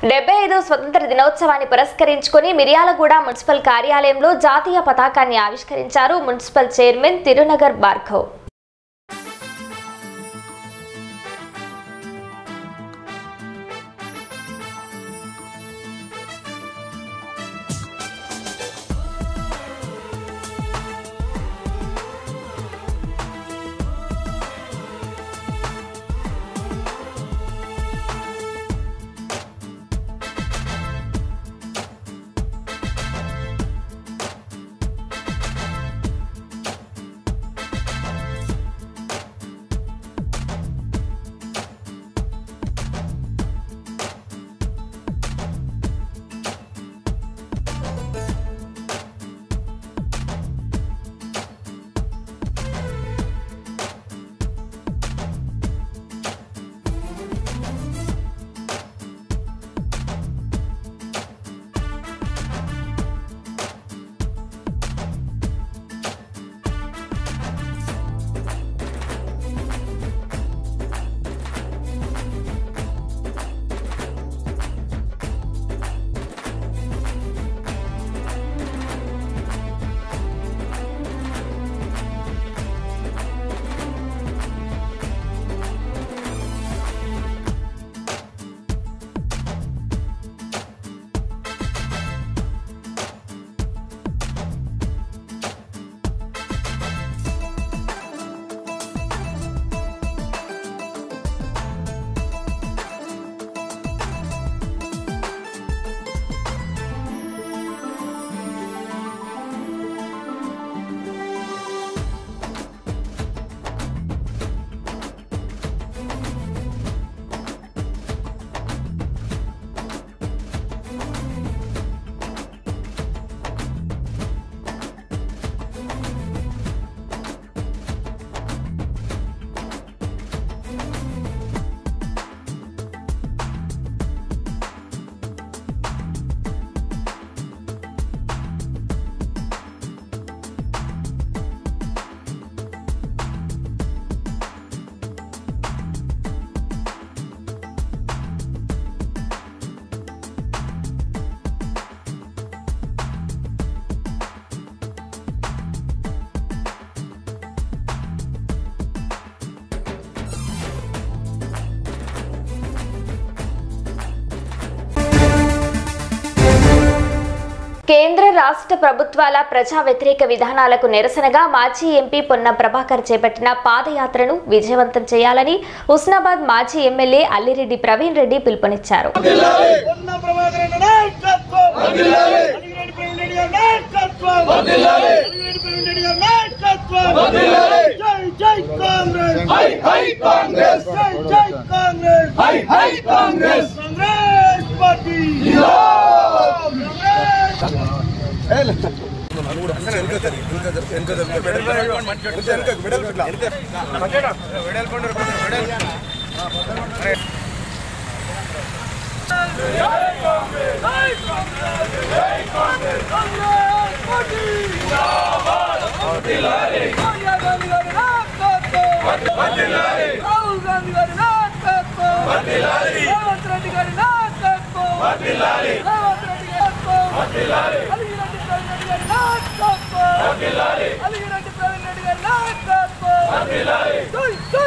డెబ్బై ఐదో స్వతంత్ర దినోత్సవాన్ని పురస్కరించుకుని మిర్యాలగూడ మున్సిపల్ కార్యాలయంలో జాతీయ పతాకాన్ని ఆవిష్కరించారు మున్సిపల్ చైర్మన్ తిరునగర్ భార్గవ్ కేంద్ర రాష్ట్ర ప్రభుత్వాల ప్రజా వ్యతిరేక విధానాలకు నిరసనగా మాజీ ఎంపీ పొన్న ప్రభాకర్ చేపట్టిన పాదయాత్రను విజయవంతం చేయాలని హుస్నాబాద్ మాజీ ఎమ్మెల్యే అల్లిరెడ్డి ప్రవీణ్ రెడ్డి పిలుపునిచ్చారు పొన్న ప్రభాకరన్ నాయకత్వం అలిగిరెడ్డి ప్రవీణ్ రెడ్డి గారి నాయకత్వం అలిగిరెడ్డి ప్రవీణ్ రెడ్డి గారి నాయకత్వం జై జై కాంగ్రెస్ హై హై కాంగ్రెస్ జై జై కాంగ్రెస్ హై హై కాంగ్రెస్ కాంగ్రెస్ పార్టీ కాంగ్రెస్ సోనియా గాంధీ గారి నాయకత్వం రాహుల్ గాంధీ గారి నాయకత్వం రేవంత్ రెడ్డి గారి నాయకత్వం రేవంత్ రెడ్డి నాయకత్వం అలిగిరెడ్డి ప్రవీణ్ రెడ్డి గారి నాయకత్వం అలిగిరెడ్డి ప్రవీణ్ రెడ్డి గారి నాయకత్వం జై జై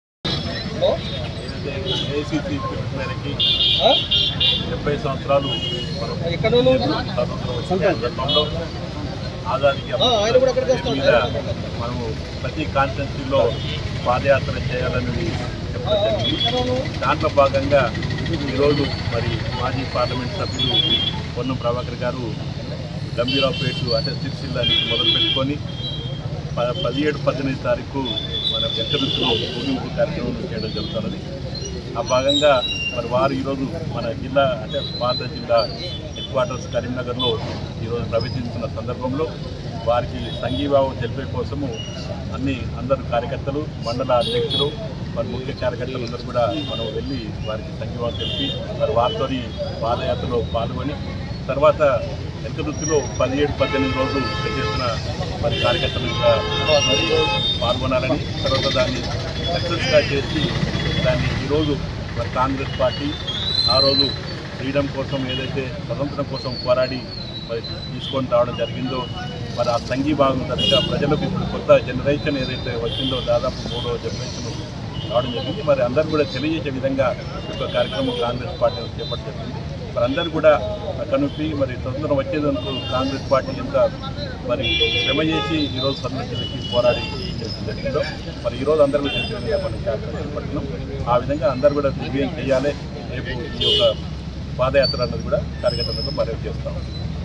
ఏసీసీ పిలుపు మేరకి డెబ్బై సంవత్సరాలు మనం స్వాతంత్రం వచ్చిన సందర్భంలో ఆజాదీకి అమృత పేరు మీద మనము ప్రతి కాన్స్టిట్యున్సీలో పాదయాత్ర చేయాలనేది చెప్పడం జరిగింది దాంట్లో భాగంగా ఈరోజు మరి మాజీ పార్లమెంట్ సభ్యులు పొన్నం ప్రభాకర్ గారు గంభీరావుపేట అంటే సిరిసిల్ల నుంచి మొదలు పెట్టుకొని ప- పదిహేడు పద్దెనిమిది తారీఖు మన పెద్దరుతులో ముగింపు కార్యక్రమం చేయడం జరుగుతున్నది ఆ భాగంగా మరి వారు ఈరోజు మన జిల్లా అంటే పాత జిల్లా హెడ్ క్వార్టర్స్ కరీంనగర్లో ఈరోజు ప్రవేశించిన సందర్భంలో వారికి సంఘీభావం తెలిపే కోసము అన్ని అందరు కార్యకర్తలు మండల అధ్యక్షులు మరి ముఖ్య కార్యకర్తలు అందరూ కూడా మనం వెళ్ళి వారికి సంఘీభావం తెలిపి మరి వారితో పాదయాత్రలో పాల్గొని తర్వాత వెంకదుర్తిలో పదిహేడు పద్దెనిమిది రోజులు చేసిన మరి కార్యకర్తలు కూడా మరి పాల్గొనాలని తర్వాత దాన్ని సక్సెస్గా చేసి దాన్ని ఈరోజు మరి కాంగ్రెస్ పార్టీ ఆ రోజు ఫ్రీడమ్ కోసం ఏదైతే స్వతంత్రం కోసం పోరాడి మరి తీసుకొని రావడం జరిగిందో మరి ఆ సంఘీభావం తగ్గ ప్రజలకు ఇప్పుడు కొత్త జనరేషన్ ఏదైతే వచ్చిందో దాదాపు మూడో జనరేషన్ రావడం జరిగింది మరి అందరూ కూడా తెలియజేసే విధంగా ఒక కార్యక్రమం కాంగ్రెస్ పార్టీ చేపట్టడం జరిగింది మరి అందరూ కూడా కనుపి మరి స్వతంత్రం వచ్చేందుకు కాంగ్రెస్ పార్టీ ఎంత మరి శ్రమ చేసి ఈరోజు స్వతంత్రానికి పోరాడి చేయడం జరిగిందో మరి ఈరోజు అందరూ కూడా తెలిసే విధంగా మనం కార్యక్రమం చేపడుతున్నాం ఆ విధంగా అందరూ కూడా దివ్యం చేయాలి రేపు ఈ యొక్క పాదయాత్ర అన్నది కూడా కార్యకర్తలకు మరో చేస్తాం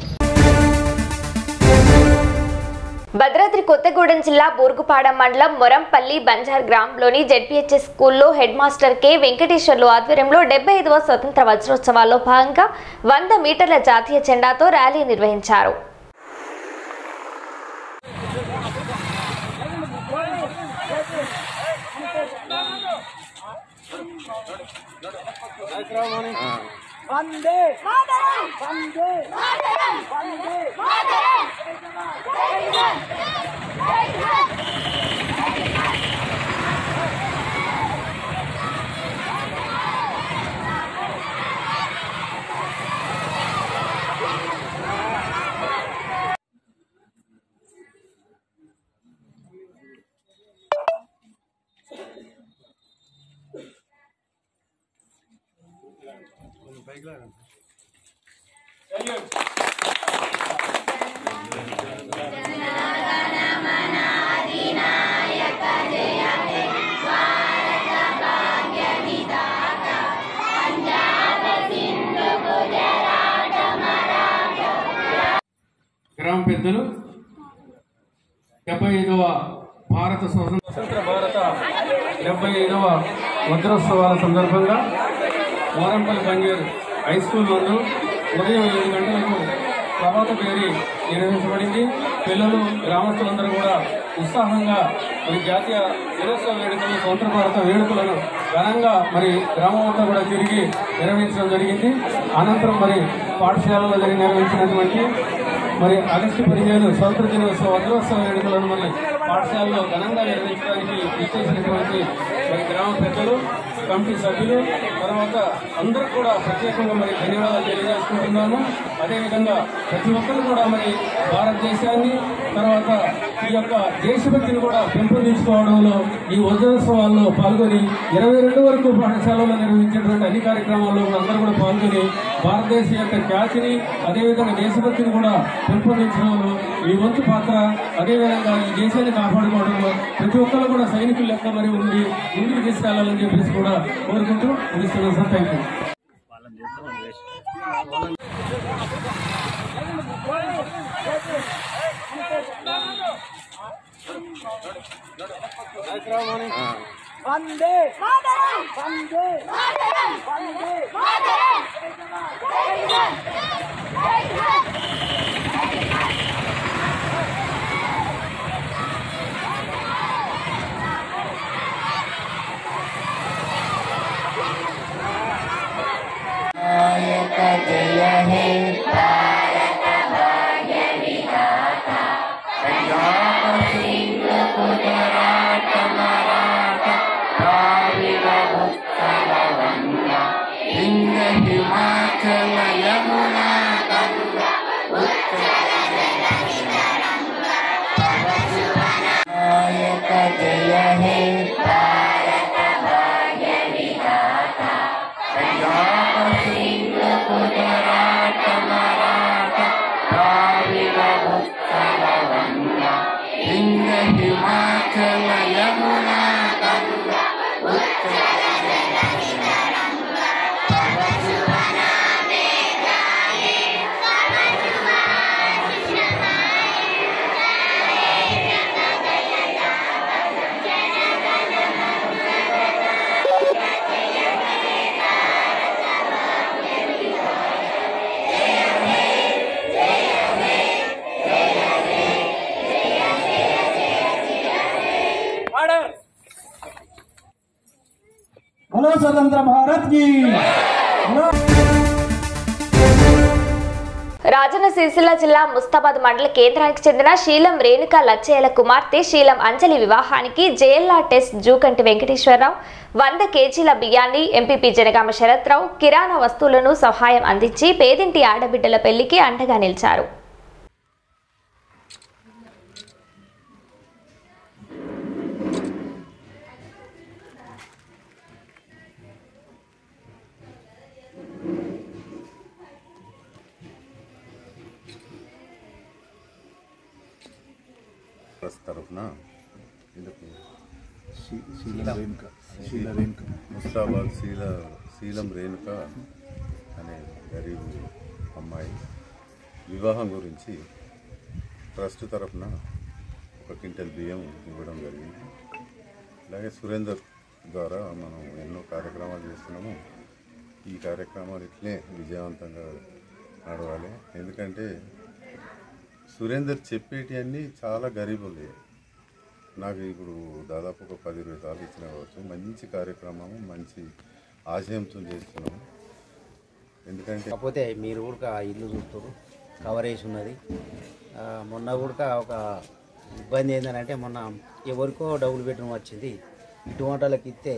భద్రాద్రి కొత్తగూడెం జిల్లా బూరుగుపాడ మండలం మొరంపల్లి బంజార్ గ్రామంలోని జెడ్పీహెచ్ఎస్ స్కూల్లో హెడ్ మాస్టర్ కె వెంకటేశ్వర్లు ఆధ్వర్యంలో డెబ్బై ఐదవ స్వతంత్ర వజ్రోత్సవాల్లో భాగంగా వంద మీటర్ల జాతీయ జెండాతో ర్యాలీ నిర్వహించారు వందే వందే వందే గ్రామ పెద్దలు డెబ్బై ఐదవ భారత స్వతంత్ర స్వతంత్ర భారత డెబ్బై ఐదవ వజ్రోత్సవాల సందర్భంగా వారంపల్లి బంజర్ హై స్కూల్ నందు ఉదయం ఏడు గంటలకు ప్రభాత పేరి నిర్వహించబడింది పిల్లలు గ్రామస్తులందరూ కూడా ఉత్సాహంగా మరి జాతీయ దినోత్సవ వేడుకలు స్వతంత్ర భారత వేడుకలను ఘనంగా మరి గ్రామం అంతా కూడా తిరిగి నిర్వహించడం జరిగింది అనంతరం మరి పాఠశాలలో జరిగి నిర్వహించినటువంటి మరి ఆగస్టు పదిహేను స్వతంత్ర దినోత్సవ వజ్రోత్సవ వేడుకలను మరి పాఠశాలలో ఘనంగా నిర్వహించడానికి ఇచ్చేసినటువంటి మరి గ్రామ పెద్దలు కమిటీ సభ్యులు తర్వాత అందరూ కూడా ప్రత్యేకంగా మరి ధన్యవాదాలు తెలియజేసుకుంటున్నాము అదేవిధంగా ప్రతి ఒక్కరు కూడా మరి భారతదేశాన్ని తర్వాత ఈ యొక్క దేశభక్తిని కూడా పెంపొందించుకోవడంలో ఈ వజ్రోత్సవాల్లో పాల్గొని ఇరవై రెండు వరకు పాఠశాలలో నిర్వహించినటువంటి అన్ని కార్యక్రమాల్లో కూడా అందరూ కూడా పాల్గొని భారతదేశం యొక్క ఖ్యాతిని అదేవిధంగా దేశభక్తిని కూడా పెంపొందించడంలో ఈ వంతు పాత్ర అదేవిధంగా ఈ దేశాన్ని కాపాడుకోవడంలో ప్రతి ఒక్కరు కూడా సైనికుల లెక్క మరి ఉండి ముందుకు తీసుకెళ్లాలని చెప్పేసి కూడా కోరుకుంటూ ముగిస్తున్నాను సార్ థ్యాంక్ యూ వందే వందే వందే बोलो स्वतंत्र भारत की बोलो రాజన్న సిరిసిల్ల జిల్లా ముస్తాబాద్ మండల కేంద్రానికి చెందిన శీలం రేణుక లచ్చయ్యల కుమార్తె శీలం అంజలి వివాహానికి జేఎల్ఆర్ టెస్ట్ జూకంటి వెంకటేశ్వరరావు వంద కేజీల బియ్యాన్ని ఎంపీపీ జనగామ శరత్రావు కిరాణా వస్తువులను సహాయం అందించి పేదింటి ఆడబిడ్డల పెళ్లికి అండగా నిలిచారు ట్రస్ట్ తరఫున ఎందుకు శీల రేణుక శీల రేణుక ముస్తాబాద్ శీల శీలం రేణుక అనే గరీబ్ అమ్మాయి వివాహం గురించి ట్రస్ట్ తరఫున ఒక క్వింటల్ బియ్యం ఇవ్వడం జరిగింది అలాగే సురేందర్ ద్వారా మనం ఎన్నో కార్యక్రమాలు చేస్తున్నాము ఈ కార్యక్రమాలు ఇట్లే విజయవంతంగా నడవాలి ఎందుకంటే సురేందర్ చెప్పేటివన్నీ చాలా గరీబులు నాకు ఇప్పుడు దాదాపు ఒక పది ఇరవై సార్లు ఇచ్చిన కావచ్చు మంచి కార్యక్రమం మంచి ఆశయంతో చేస్తున్నాము ఎందుకంటే కాకపోతే మీరు కూడా ఇల్లు చూస్తారు కవర్ వేసి ఉన్నది ఆ, మొన్న కూడా ఒక ఇబ్బంది ఏంటంటే మొన్న ఎవరికో డబుల్ బెడ్రూమ్ వచ్చింది ఇటువంటి ఇస్తే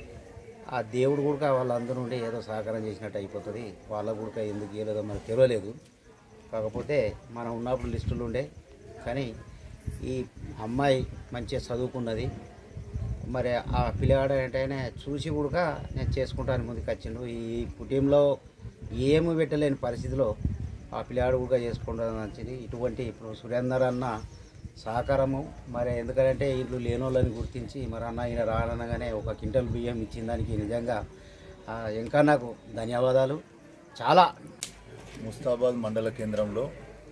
ఆ దేవుడు కూడా వాళ్ళందరూ ఉండి ఏదో సహకారం చేసినట్టు అయిపోతుంది వాళ్ళ కూడా ఎందుకు ఇవ్వలేదో మనకు తెలియలేదు కాకపోతే మనం ఉన్నప్పుడు లిస్టులు ఉండే కానీ ఈ అమ్మాయి మంచిగా చదువుకున్నది మరి ఆ పిల్లగాడు ఏంటనే చూసి కూడా నేను చేసుకుంటాను ముందుకు వచ్చిండు ఈ కుటుంబంలో ఏమి పెట్టలేని పరిస్థితిలో ఆ పిల్లాడు కూడా చేసుకుంటాను వచ్చింది ఇటువంటి ఇప్పుడు సురేందర్ అన్న సహకారము మరి ఎందుకంటే వీళ్ళు లేనోళ్ళని గుర్తించి మరి అన్న ఈయన రానగానే ఒక క్వింటల్ బియ్యం ఇచ్చిన దానికి నిజంగా ఆ, ఇంకా నాకు ధన్యవాదాలు చాలా ముస్తాబాద్ మండల కేంద్రంలో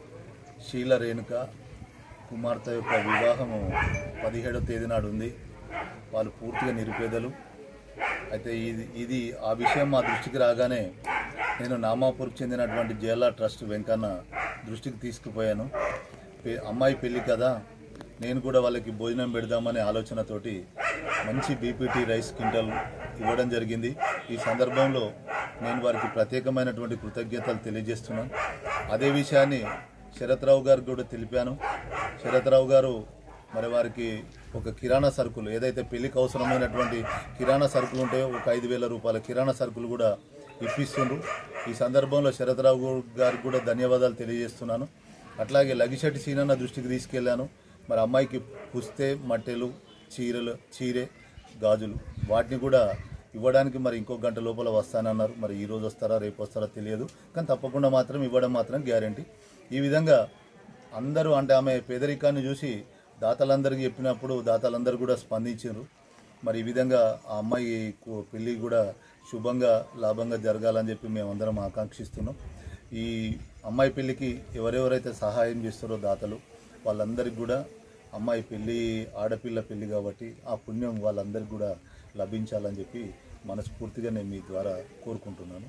శీల రేణుక కుమార్తె యొక్క వివాహము పదిహేడో తేదీ నాడు ఉంది వాళ్ళు పూర్తిగా నిరుపేదలు అయితే ఇది ఇది ఆ విషయం మా దృష్టికి రాగానే నేను నామాపూర్కి చెందినటువంటి జేలా ట్రస్ట్ వెంకన్న దృష్టికి తీసుకుపోయాను పె- అమ్మాయి పెళ్ళి కదా నేను కూడా వాళ్ళకి భోజనం పెడదామనే ఆలోచనతోటి మంచి బీపీటీ రైస్ క్వింటల్ ఇవ్వడం జరిగింది ఈ సందర్భంలో నేను వారికి ప్రత్యేకమైనటువంటి కృతజ్ఞతలు తెలియజేస్తున్నాను అదే విషయాన్ని శరత్రావు గారికి కూడా తెలిపాను శరత్రావు గారు మరి వారికి ఒక కిరాణా సరుకులు ఏదైతే పెళ్లికి అవసరమైనటువంటి కిరాణా సరుకులు ఉంటాయో ఒక ఐదు వేల రూపాయల కిరాణా సరుకులు కూడా ఇప్పిస్తుండ్రు ఈ సందర్భంలో శరత్రావు గారికి కూడా ధన్యవాదాలు తెలియజేస్తున్నాను అట్లాగే లగిశెట్టి సీనన్న దృష్టికి తీసుకెళ్ళాను మరి అమ్మాయికి పుస్తే మట్టెలు చీరలు చీరే గాజులు వాటిని కూడా ఇవ్వడానికి మరి ఇంకో గంట లోపల వస్తానన్నారు మరి ఈ రోజు వస్తారా రేపు వస్తారా తెలియదు కానీ తప్పకుండా మాత్రం ఇవ్వడం మాత్రం గ్యారంటీ ఈ విధంగా అందరూ అంటే ఆమె పేదరికాన్ని చూసి దాతలందరికీ చెప్పినప్పుడు దాతలందరూ కూడా స్పందించారు మరి ఈ విధంగా ఆ అమ్మాయి కు- పెళ్ళి కూడా శుభంగా లాభంగా జరగాలని చెప్పి మేమందరం ఆకాంక్షిస్తున్నాం ఈ అమ్మాయి పెళ్ళికి ఎవరెవరైతే సహాయం చేస్తారో దాతలు వాళ్ళందరికీ కూడా అమ్మాయి పెళ్ళి ఆడపిల్ల పెళ్ళి కాబట్టి ఆ పుణ్యం వాళ్ళందరికీ కూడా లభించాలని చెప్పి మనస్ఫూర్తిగా నేను మీ ద్వారా కోరుకుంటున్నాను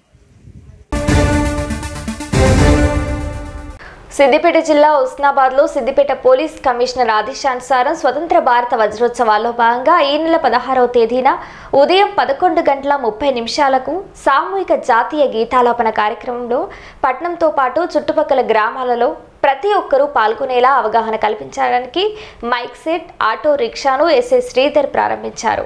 సిద్దిపేట జిల్లా ఉస్నాబాద్ లో సిద్దిపేట పోలీస్ కమిషనర్ ఆదేశానుసారం స్వతంత్ర భారత వజ్రోత్సవాల్లో భాగంగా ఈ నెల పదహారవ తేదీన ఉదయం పదకొండు గంటల ముప్పై నిమిషాలకు సామూహిక జాతీయ గీతాలాపన కార్యక్రమంలో పట్నంతో పాటు చుట్టుపక్కల గ్రామాలలో ప్రతి ఒక్కరూ పాల్గొనేలా అవగాహన కల్పించడానికి మైక్ సెట్ ఆటో రిక్షాను ఎస్ఏ శ్రీధర్ ప్రారంభించారు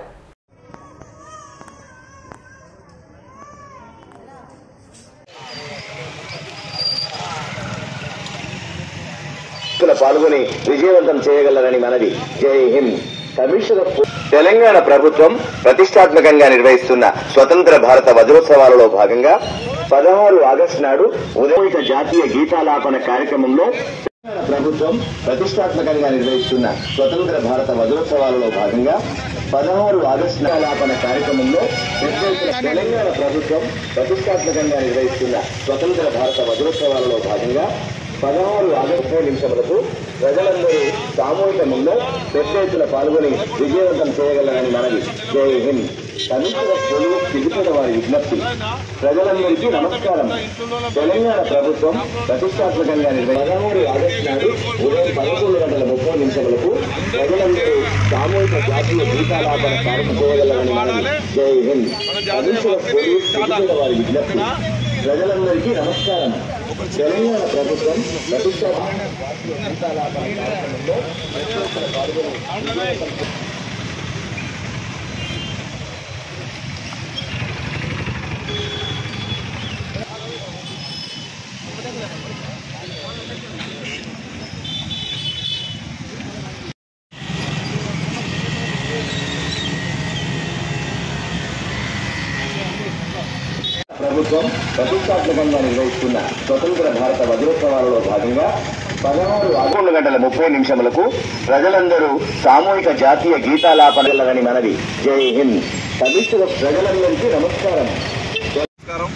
ఎన్నికల పాల్గొని విజయవంతం చేయగలరని మనవి జై హింద్ కమిషనర్ తెలంగాణ ప్రభుత్వం ప్రతిష్టాత్మకంగా నిర్వహిస్తున్న స్వతంత్ర భారత వజ్రోత్సవాలలో భాగంగా పదహారు ఆగస్టు నాడు ఉదయమిక జాతీయ గీతాలాపన కార్యక్రమంలో తెలంగాణ ప్రభుత్వం ప్రతిష్టాత్మకంగా నిర్వహిస్తున్న స్వతంత్ర భారత వజ్రోత్సవాలలో భాగంగా పదహారు ఆగస్టు లాపన కార్యక్రమంలో పెద్ద ఎత్తున తెలంగాణ ప్రభుత్వం ప్రతిష్టాత్మకంగా నిర్వహిస్తున్న స్వతంత్ర భారత వజ్రోత్సవాలలో భాగంగా పదహారు ఆగస్టు ముప్పై నిమిషములకు ప్రజలందరూ సామూహికంలో పెద్ద ఎత్తున పాల్గొని విజయవంతం చేయగలరని మనవి జై హింద్ కమిషనర్ పోలీస్ సిద్దిపేట వారి విజ్ఞప్తి ప్రజలందరికీ నమస్కారం తెలంగాణ ప్రభుత్వం ప్రతిష్టాత్మకంగా నిర్వహి పదహారు ఆగస్టు నాడు ఉదయం పదకొండు గంటల ముప్పై నిమిషములకు ప్రజలందరూ సామూహిక జాతీయ గీతాలాపన కార్యక్రమం చేయగలరని మనవి జై హింద్ కమిషనర్ పోలీస్ సిద్దిపేట వారి విజ్ఞప్తి ప్రజలందరికీ నమస్కారం తెలంగాణ ప్రభుత్వం ప్రతిష్ట ప్రభుత్వం ప్రతిష్టాత్మకంగా నిర్వహిస్తున్న స్వతంత్ర భారత వజ్రోత్సవాలలో భాగంగా పదహారు పదకొండు గంటల ముప్పై నిమిషములకు ప్రజలందరూ సామూహిక జాతీయ గీతాలాపనలని మనవి జై హింద్ సమిష్టిగా ప్రజలందరికీ నమస్కారం నమస్కారం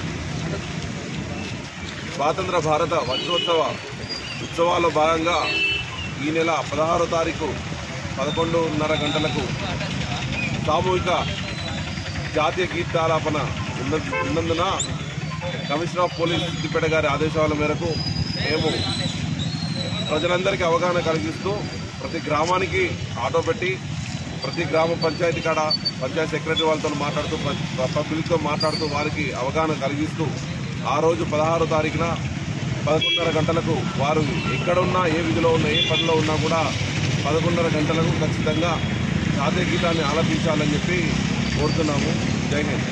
స్వాతంత్ర భారత వజ్రోత్సవ ఉత్సవాల్లో భాగంగా ఈ నెల పదహారో తారీఖు పదకొండున్నర గంటలకు సామూహిక జాతీయ గీతాలాపన ఉన్న- ఉన్నందున కమిషనర్ ఆఫ్ పోలీస్ సిద్దిపేట గారి ఆదేశాల మేరకు మేము ప్రజలందరికీ అవగాహన కలిగిస్తూ ప్రతి గ్రామానికి ఆటో పెట్టి ప్రతి గ్రామ పంచాయతీ కాడ పంచాయతీ సెక్రటరీ వాళ్ళతో మాట్లాడుతూ ప- పబ్లిక్తో మాట్లాడుతూ వారికి అవగాహన కలిగిస్తూ ఆ రోజు పదహారో తారీఖున పదకొండున్నర గంటలకు వారు ఎక్కడున్నా ఏ విధిలో ఉన్నా ఏ పనిలో ఉన్నా కూడా పదకొండున్నర గంటలకు ఖచ్చితంగా జాతీయ గీతాన్ని ఆలపించాలని చెప్పి కోరుతున్నాము జై హింద్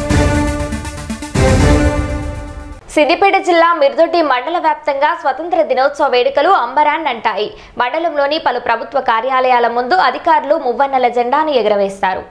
సిద్దిపేట జిల్లా మిర్దొడ్డి మండల వ్యాప్తంగా స్వతంత్ర దినోత్సవ వేడుకలు అంబరాన్ అంటాయి మండలంలోని పలు ప్రభుత్వ కార్యాలయాల ముందు అధికారులు మువ్వన్నెల జెండాను ఎగురవేస్తారు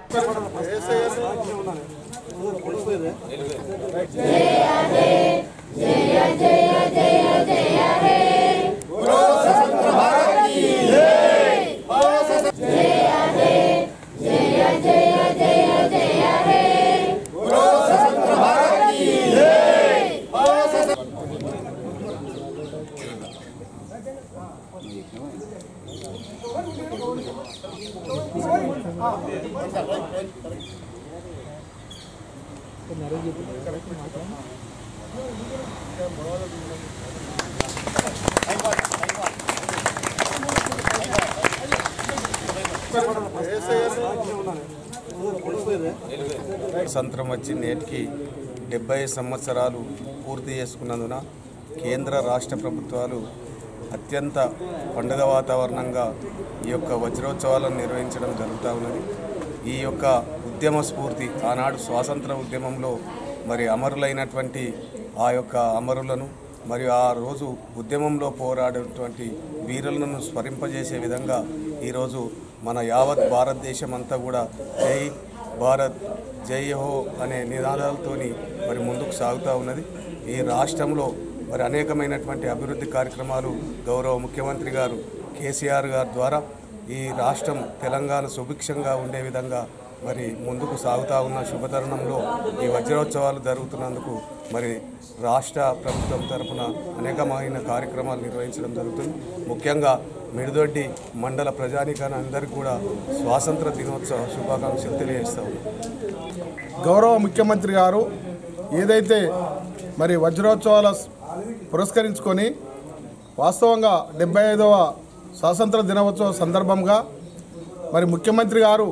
స్వతంత్రం వచ్చి నేటికి డెబ్బై సంవత్సరాలు పూర్తి చేసుకున్నందున కేంద్ర రాష్ట్ర ప్రభుత్వాలు అత్యంత పండుగ వాతావరణంగా ఈ యొక్క వజ్రోత్సవాలను నిర్వహించడం జరుగుతూ ఉన్నది ఈ యొక్క ఉద్యమ స్ఫూర్తి ఆనాడు స్వాతంత్ర ఉద్యమంలో మరి అమరులైనటువంటి ఆ యొక్క అమరులను మరియు ఆ రోజు ఉద్యమంలో పోరాడేటువంటి వీరులను స్మరింపజేసే విధంగా ఈరోజు మన యావత్ భారతదేశం అంతా కూడా జై భారత్ జై హో అనే నినాదాలతోని మరి ముందుకు సాగుతూ ఉన్నది ఈ రాష్ట్రంలో మరి అనేకమైనటువంటి అభివృద్ధి కార్యక్రమాలు గౌరవ ముఖ్యమంత్రి గారు కేసీఆర్ గారి ద్వారా ఈ రాష్ట్రం తెలంగాణ సుభిక్షంగా ఉండే విధంగా మరి ముందుకు సాగుతూ ఉన్న శుభతరుణంలో ఈ వజ్రోత్సవాలు జరుగుతున్నందుకు మరి రాష్ట్ర ప్రభుత్వం తరపున అనేకమైన కార్యక్రమాలు నిర్వహించడం జరుగుతుంది ముఖ్యంగా మిడిదొడ్డి మండల ప్రజానికాన్ని అందరికీ కూడా స్వాతంత్ర దినోత్సవ శుభాకాంక్షలు తెలియజేస్తా ఉన్నాం గౌరవ ముఖ్యమంత్రి గారు ఏదైతే మరి వజ్రోత్సవాల పురస్కరించుకొని వాస్తవంగా డెబ్బై ఐదవ స్వాతంత్ర దినోత్సవ సందర్భంగా మరి ముఖ్యమంత్రి గారు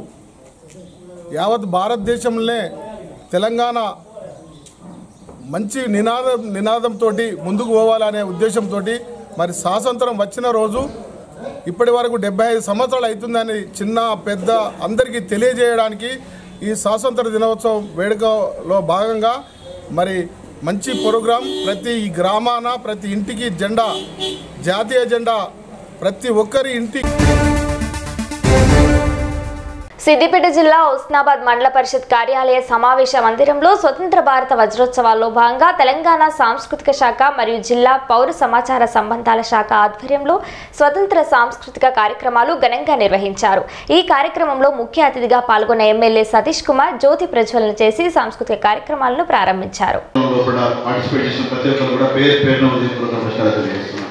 యావత్ భారతదేశంలోనే తెలంగాణ మంచి నినాదం నినాదంతో ముందుకు పోవాలనే ఉద్దేశంతో మరి స్వాతంత్రం వచ్చిన రోజు ఇప్పటి వరకు డెబ్బై ఐదు సంవత్సరాలు అవుతుందని చిన్న పెద్ద అందరికీ తెలియజేయడానికి ఈ స్వాతంత్ర దినోత్సవం వేడుకలో భాగంగా మరి మంచి ప్రోగ్రాం ప్రతి గ్రామాన ప్రతి ఇంటికి జెండా జాతీయ జెండా ప్రతి ఒక్కరి ఇంటి సిద్దిపేట జిల్లా ఉస్నాబాద్ మండల పరిషత్ కార్యాలయ సమావేశ మందిరంలో స్వతంత్ర భారత వజ్రోత్సవాల్లో భాగంగా తెలంగాణ సాంస్కృతిక శాఖ మరియు జిల్లా పౌర సమాచార సంబంధాల శాఖ ఆధ్వర్యంలో స్వతంత్ర సాంస్కృతిక కార్యక్రమాలు ఘనంగా నిర్వహించారు ఈ కార్యక్రమంలో ముఖ్య అతిథిగా పాల్గొన్న ఎమ్మెల్యే సతీష్ కుమార్ జ్యోతి ప్రజ్వలన చేసి సాంస్కృతిక కార్యక్రమాలను ప్రారంభించారు లో కూడా పార్టిసిపేట్ చేసిన ప్రతి ఒక్కరు కూడా పేరు పేరున ఉదయపూర్వక నమస్కారాలు తెలియజేస్తున్నాను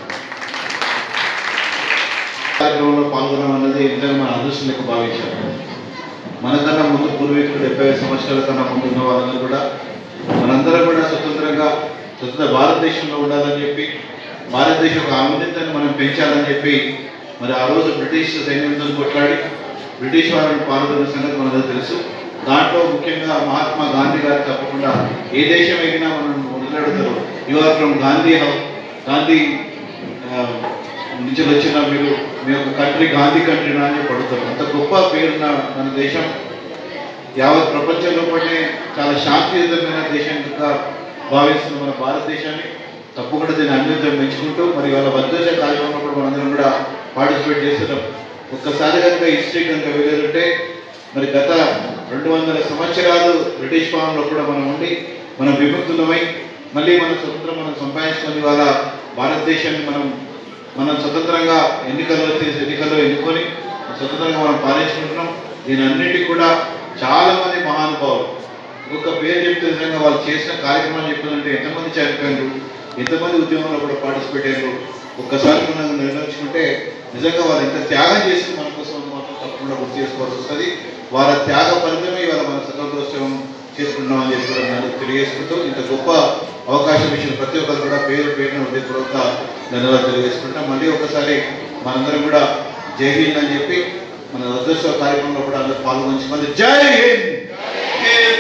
కార్యక్రమంలో పాల్గొనడం అనేది నిజంగా మన అదృష్టం లెక్క భావించారు మనకన్నా ముందు పూర్వీకులు డెబ్బై ఐదు సంవత్సరాల కన్నా ముందు ఉన్న వాళ్ళందరూ కూడా మనందరం కూడా స్వతంత్రంగా స్వతంత్ర భారతదేశంలో ఉండాలని చెప్పి భారతదేశం యొక్క ఔన్నత్యాన్ని మనం పెంచాలని చెప్పి మరి ఆ రోజు బ్రిటిష్ సైన్యంతో కొట్లాడి బ్రిటిష్ వారిని పాల్గొన్న సంగతి మనకు తెలుసు దాంట్లో ముఖ్యంగా మహాత్మా గాంధీ గారు తప్పకుండా ఏ దేశం ఎగినా మనం మొదలెడతారు you are from Gandhi house Gandhi ఆ, నుంచి వచ్చిన మీరు మీ యొక్క కంట్రీ గాంధీ కంట్రీ అని చెప్పి అడుగుతారు అంత గొప్ప పేరున్న మన దేశం యావత్ ప్రపంచంలో పడే చాలా శాంతియుతమైన దేశంగా భావిస్తున్న మన భారతదేశాన్ని తప్పకుండా దీన్ని అన్నింటితో మెచ్చుకుంటూ మరి వాళ్ళ భద్రత కార్యక్రమంలో కూడా మనందరం కూడా పార్టిసిపేట్ చేస్తున్నాం ఒక్కసారి కనుక హిస్టరీ కనుక వెళ్ళారంటే మరి గత రెండు వందల సంవత్సరాలు బ్రిటిష్ పాలనలో కూడా మనం ఉండి మనం విముక్తులమై మళ్ళీ మన స్వతంత్రం మనం సంపాదించుకొని వాళ్ళ భారతదేశాన్ని మనం మనం స్వతంత్రంగా ఎన్నికల్లో చేసి ఎన్నికల్లో ఎన్నుకొని స్వతంత్రంగా మనం పాలించుకుంటున్నాం దీని అన్నిటికీ కూడా చాలా మంది మహానుభావులు ఒక్కొక్క పేరు చెప్తే నిజంగా వాళ్ళు చేసిన కార్యక్రమాలు చెప్పాలంటే ఎంతమంది చనిపోయారు ఎంతమంది ఉద్యమంలో కూడా పార్టిసిపేట్ అయ్యారు ఒక్కసారి మనం నిర్ణయించుకుంటే నిజంగా వాళ్ళు ఎంత త్యాగం చేసి మన కోసం అని మాత్రం తప్పకుండా గుర్తు చేసుకోవాల్సి వస్తుంది వాళ్ళ త్యాగ ఫలితమే ఇవాళ మన స్వతంత్రోత్సవం చేసుకుంటున్నాం అని చెప్పి కూడా నేను తెలియజేసుకుంటూ ఇంత గొప్ప అవకాశం ఇచ్చిన ప్రతి ఒక్కరు కూడా పేరు పేరున హృదయపూర్వక ధన్యవాదాలు తెలియజేసుకుంటాం మళ్ళీ ఒకసారి మనందరం కూడా జై హింద్ అని చెప్పి మన రథోత్సవ కార్యక్రమంలో కూడా అందరూ పాల్గొని మళ్ళీ జై హింద్